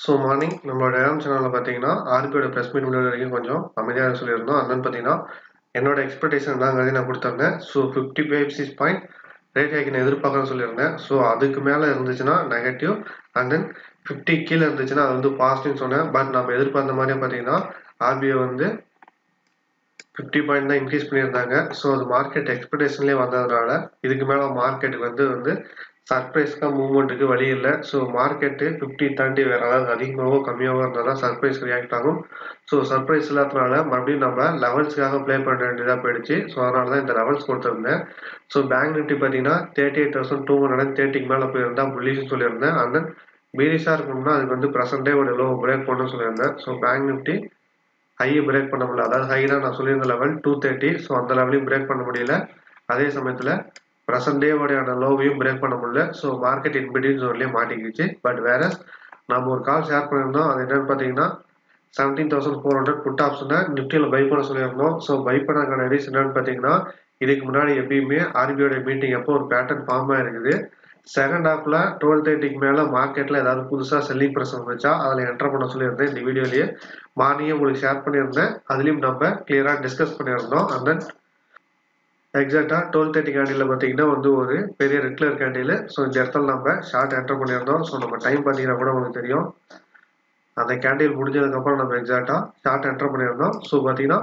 so morning நம்மளோட dam சேனலில் பார்த்தீங்கன்னா ஆர்பியோட ப்ரெஸ் மீட் முடிவு வரைக்கும் கொஞ்சம் அமைதியாக சொல்லியிருந்தோம் and then பார்த்தீங்கன்னா என்னோட எக்ஸ்பெக்டேஷன் என்னங்கிறதையும் நான் கொடுத்துருந்தேன் so fifty five six point rate hike நான் எதிர்பார்க்கறேன்னு சொல்லியிருந்தேன் ஸோ அதுக்கு மேலே இருந்துச்சுன்னா நெகட்டிவ் அண்ட் தென் ஃபிஃப்டி கீழே இருந்துச்சுன்னா அது வந்து பாசிட்டிவ்னு சொன்னேன் பட் நம்ம எதிர்பார்த்த மாதிரியே பார்த்தீங்கன்னா ஆர்பிஐ வந்து ஃபிஃப்டி பாயிண்ட் தான் இன்க்ரீஸ் பண்ணியிருந்தாங்க ஸோ அது மார்க்கெட் எக்ஸ்பெக்டேஷன்லேயே வந்ததுனால இதுக்கு மேலே மார்க்கெட்டுக்கு வந்து வந்து சர்ப்ரைஸ்க்காக மூவ்மெண்ட்டுக்கு வழி இல்லை ஸோ மார்க்கெட்டு ஃபிஃப்டி தாண்டி வேறு அதாவது அதிகமாகவோ கம்மியாகவோ இருந்தால் தான் சர்ப்ரைஸ் ரியாக்ட் ஆகும் ஸோ சர்ப்ரைஸ் இல்லாதனால மறுபடியும் நம்ம லெவல்ஸ்க்காக ப்ளே பண்ண வேண்டியதாக போயிடுச்சு ஸோ அதனால தான் இந்த லெவல்ஸ் கொடுத்துருந்தேன் ஸோ பேங்க் நிஃப்டி பார்த்தீங்கன்னா thirty eight thousand two hundred and தேர்ட்டிக்கு மேலே போயிருந்தா புள்ளிஷ்னு சொல்லியிருந்தேன் அண்ட் தென் பீரிஸாக இருக்கணும்னா அதுக்கு வந்து ப்ரெசென்டே ஒரு லோ பிரேக் பண்ணணும்னு சொல்லியிருந்தேன் ஸோ பேங்க் நிஃப்டி ஹையை பிரேக் பண்ண முடியல அதாவது ஹை தான் நான் சொல்லியிருந்த லெவல் டூ தேர்ட்டி ஸோ அந்த லெவலையும் பிரேக் பண்ண முடியல அதே சமயத்தில் ப்ரெசன்ட் டேவோடையான லோவையும் பிரேக் பண்ண முடியல ஸோ மார்க்கெட் இன்பிட்வீன் ஜோன்லேயே மாட்டிக்கிச்சு பட் வேற நம்ம ஒரு கால் ஷேர் பண்ணியிருந்தோம் அது என்னன்னு பார்த்தீங்கன்னா seventeen thousand four hundred put ஆப்ஷனை நிஃப்டியில் பை பண்ண சொல்லியிருந்தோம் ஸோ பை பண்ணக்கான ரீசன் என்னன்னு பார்த்தீங்கன்னா இதுக்கு முன்னாடி எப்பயுமே ஆர்பிஐயோட மீட்டிங் அப்போ ஒரு பேட்டர்ன் ஃபார்ம் ஆயிருக்குது செகண்ட் ஹாஃப்ல டுவெல் தேர்ட்டிக்கு மேலே மார்க்கெட்டில் ஏதாவது புதுசாக செல்லிங் ப்ரெஸ் வந்துச்சா அதில் என்டர் பண்ண சொல்லியிருந்தேன் இந்த வீடியோலேயே மார்னிங்கே உங்களுக்கு ஷேர் பண்ணியிருந்தேன் அதுலேயும் நம்ம கிளியராக டிஸ்கஸ் பண்ணியிருந்தோம் அண்ட் தென் எக்ஸாக்டாக டுவெல் தேர்ட்டி கேண்டில் பார்த்தீங்கன்னா வந்து ஒரு பெரிய ரெகுலர் கேண்டில் ஸோ இந்த இடத்துல நம்ம ஷார்ட் என்டர் பண்ணியிருந்தோம் ஸோ நம்ம டைம் பார்த்தீங்கன்னா கூட உங்களுக்கு தெரியும் அந்த கேண்டில் முடிஞ்சதுக்கப்புறம் நம்ம எக்ஸாக்டாக ஷார்ட் என்டர் பண்ணியிருந்தோம் ஸோ பார்த்தீங்கன்னா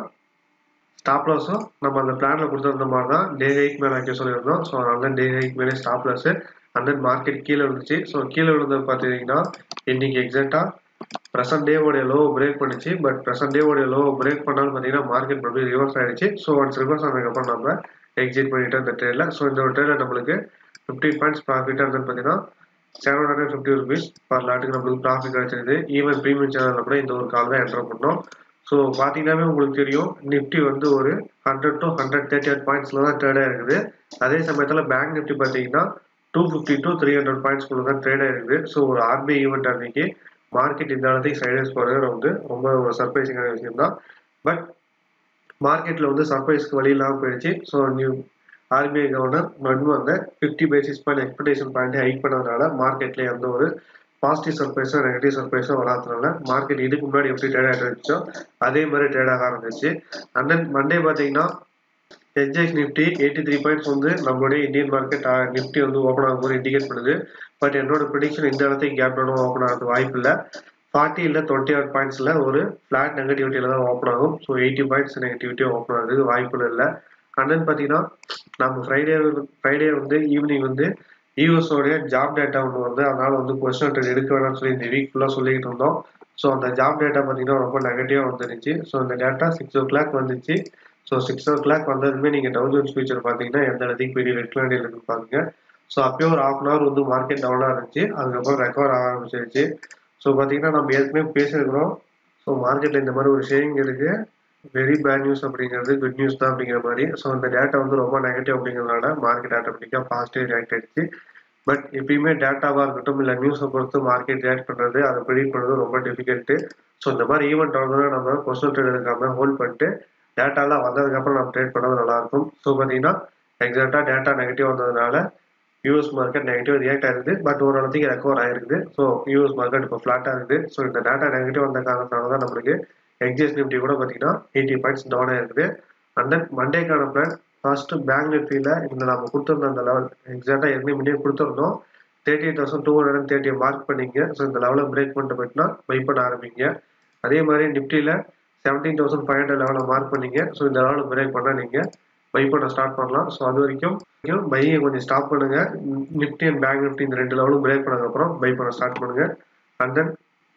ஸ்டாப் லாஸும் நம்ம அந்த பிளானில் கொடுத்துருந்த மாதிரி தான் டே ஹைக் மேலே வைக்க சொல்லியிருந்தோம் ஸோ அதனால தான் டே ஹைக் மேலே stop loss and then market கீழே விழுந்துச்சு ஸோ கீழே விழுந்தது பார்த்தீங்கன்னா இன்னைக்கு எக்ஸாக்டாக ப்ரெசன்ட் டேவோடைய லோ பிரேக் பண்ணிச்சு பட் ப்ரெசன்ட் டேவோடைய லோ பிரேக் பண்ணாலும் பார்த்தீங்கன்னா மார்க்கெட் மறுபடியும் ரிவர்ஸ் ஆயிடுச்சு ஸோ ஒன்ஸ் ரிவர்ஸ் ஆனதுக்கப்புறம் நம்ம எக்ஸிட் பண்ணிட்டு இந்த ட்ரேடில் ஸோ இந்த ஒரு ட்ரேடில் நம்மளுக்கு ஃபிஃப்டீன் பாயிண்ட்ஸ் ப்ராஃபிட்டாக இருந்தது பார்த்தீங்கன்னா seven hundred fifty rupees per லாட்டுக்கு நம்மளுக்கு ப்ராஃபிட் கிடைச்சிருது ஈவன் ப்ரீமியம் சேனலில் கூட இந்த ஒரு கால் தான் என்டர் பண்ணோம் ஸோ பார்த்தீங்கன்னாவே உங்களுக்கு தெரியும் நிஃப்டி வந்து ஒரு hundred to hundred thirty eight பாயிண்ட்ஸில் தான் ட்ரேடாக இருக்குது அதே சமயத்தில் பேங்க் நிஃப்டி பார்த்தீங்கன்னா two fifty to three hundred பாயிண்ட்ஸ்குள்ள தான் ட்ரேடாக இருக்குது ஸோ ஒரு ஆர்பிஐ ஈவெண்ட் அன்னைக்கு மார்க்கெட் இந்த இடத்துக்கு சைடேஸ் போகிறது வந்து ரொம்ப ஒரு சர்ப்ரைசிங்கான விஷயம் தான் பட் மார்க்கெட்டில் வந்து சர்ப்ரைஸ்க்கு வழி இல்லாமல் போயிடுச்சு ஸோ நியூ ஆர்பிஐ கவர்னர் மறுபடியும் அந்த fifty basis point expectation point hike பண்ணதுனால மார்க்கெட்ல எந்த ஒரு பாசிட்டிவ் சர்ப்ரைஸோ நெகட்டிவ் சர்ப்ரைஸோ வராதனால மார்க்கெட் இதுக்கு முன்னாடி எப்படி ட்ரேட் ஆகிட்டு இருந்துச்சோ அதே மாதிரி ட்ரேட் ஆக ஆரம்பிச்சு அண்ட் தென் மண்டே பார்த்தீங்கன்னா SGX Nifty eighty three points வந்து நம்மளுடைய இந்தியன் மார்க்கெட் நிஃப்டி வந்து ஓப்பன் ஆகும் போது இண்டிகேட் பண்ணுது பட் என்னோட ப்ரிடிக்ஷன் இந்த இடத்துக்கு கேப் டவுனும் ஓப்பன் ஆகிறது வாய்ப்பு இல்லை ஃபார்ட்டி இல்லை டுவெண்ட்டி எயிட் பாயிண்ட்ஸில் ஒரு ஃப்ளாட் நெகட்டிவிட்டியில் தான் ஓப்பன் ஆகும் so eighty points negativity open ஆகுது வாய்ப்பு இல்லை அண்ட் தென் பார்த்தீங்கன்னா நம்ம ஃப்ரைடே ஃப்ரைடே வந்து ஈவினிங் வந்து யூஎஸோடைய ஜாப் டேட்டா ஒன்று வந்து அதனால வந்து கொஸ்டின் ட்ரெட் எடுக்க வேணாம்னு சொல்லி இந்த வீக் ஃபுல்லாக சொல்லிக்கிட்டு இருந்தோம் ஸோ அந்த ஜாப் டேட்டா பார்த்தீங்கன்னா ரொம்ப நெகட்டிவாக வந்துருச்சு ஸோ இந்த டேட்டா சிக்ஸ் ஓ கிளாக் வந்துச்சு ஸோ சிக்ஸ் ஓ கிளாக் வந்ததுமே நீங்கள் டவு ஜோன்ஸ் ஃபியூச்சர் பார்த்தீங்கன்னா எந்த இடத்துக்கு பெரிய ரெக்லாண்டில் இருக்குன்னு பாருங்க ஸோ அப்பயே ஒரு ஹாஃப் அன் ஹவர் வந்து மார்க்கெட் டவுனாக இருந்துச்சு அதுக்கப்புறம் ரெக்கவர் ஆக ஆரம்பிச்சிருச்சு ஸோ பார்த்தீங்கன்னா நம்ம ஏற்கனவே பேசியிருக்கிறோம் ஸோ மார்க்கெட்டில் இந்த மாதிரி ஒரு ஷேரிங் இருக்குது வெரி பேட் நியூஸ் அப்படிங்கிறது குட் நியூஸ் தான் அப்படிங்கிற மாதிரி ஸோ அந்த டேட்டா வந்து ரொம்ப நெகட்டிவ் அப்படிங்கிறதுனால மார்க்கெட் ஆட்டோமேட்டிக்காக பாசிட்டிவ் ரியாக்ட் ஆயிடுச்சு பட் எப்பயுமே டேட்டாவாக இருக்கட்டும் இல்லை நியூஸை பொறுத்து மார்க்கெட் ரியாக்ட் பண்ணுறது அதை ப்ரிடிக் பண்ணுறது ரொம்ப டிஃபிகல்ட்டு ஸோ இந்த மாதிரி ஈவெண்ட் ஆகுதுன்னா நம்ம கொஸ்டின் ட்ரேட் எடுக்காமல் ஹோல்ட் பண்ணிட்டு டேட்டாலாம் வந்ததுக்கப்புறம் நம்ம ட்ரேட் பண்ணது நல்லாயிருக்கும் ஸோ பார்த்தீங்கன்னா எக்ஸாக்டாக டேட்டா நெகட்டிவ் வந்ததுனால யூஎஸ் மார்க்கெட் நெகட்டிவ் ரியாக்ட் ஆயிருக்குது பட் ஒரு இடத்துக்கு ரெக்கவர் ஆயிருக்குது ஸோ யூஎஸ் மார்க்கெட் இப்போ ஃப்ளாட்டாக இருக்குது ஸோ இந்த டேட்டா நெகட்டிவ் வந்த காரணத்தினால தான் நம்மளுக்கு எக்ஸிஎஸ் நிஃப்டி கூட பார்த்தீங்கன்னா எயிட்டி பாயிண்ட்ஸ் டவுன் ஆயிருக்குது அண்ட் தென் மண்டேக்கான பிளான் ஃபர்ஸ்ட் பேங்க் நிஃப்டியில் இந்த நம்ம கொடுத்துருந்த அந்த லெவல் எக்ஸாக்டாக ஏற்கனவே முன்னே கொடுத்துருந்தோம் thirty eight thousand two hundred and thirty mark பண்ணிங்க ஸோ இந்த லெவலில் பிரேக் பண்ணிட்டு போயிட்டுனா பை பண்ண ஆரம்பிங்க அதே மாதிரி நிஃப்டியில் செவன்டீன் தௌசண்ட் ஃபைவ் ஹண்ட்ரட் லெவலில் மார்க் பண்ணீங்க ஸோ இந்த லெவலில் பிரேக் பண்ணால் நீங்கள் பை பண்ண ஸ்டார்ட் பண்ணலாம் ஸோ அது வரைக்கும் பையை கொஞ்சம் ஸ்டாப் பண்ணுங்க நிஃப்டி அண்ட் பேங்க் நிஃப்டி இந்த ரெண்டு லெவலும் பிரேக் பண்ணதுக்கப்புறம் பை பண்ண ஸ்டார்ட் பண்ணுங்க அண்ட் தென்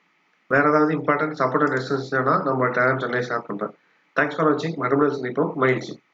வேற ஏதாவது இம்பார்ட்டன்ட் சப்போர்ட் அண்ட் ரெசிஸ்டன்ஸ்னா நம்ம டேரம் சென்னை ஷேர் பண்ணுறேன் தேங்க்ஸ் ஃபார் வாட்சிங் மறுபடியும் சந்திப்போம் மகிழ்ச்சி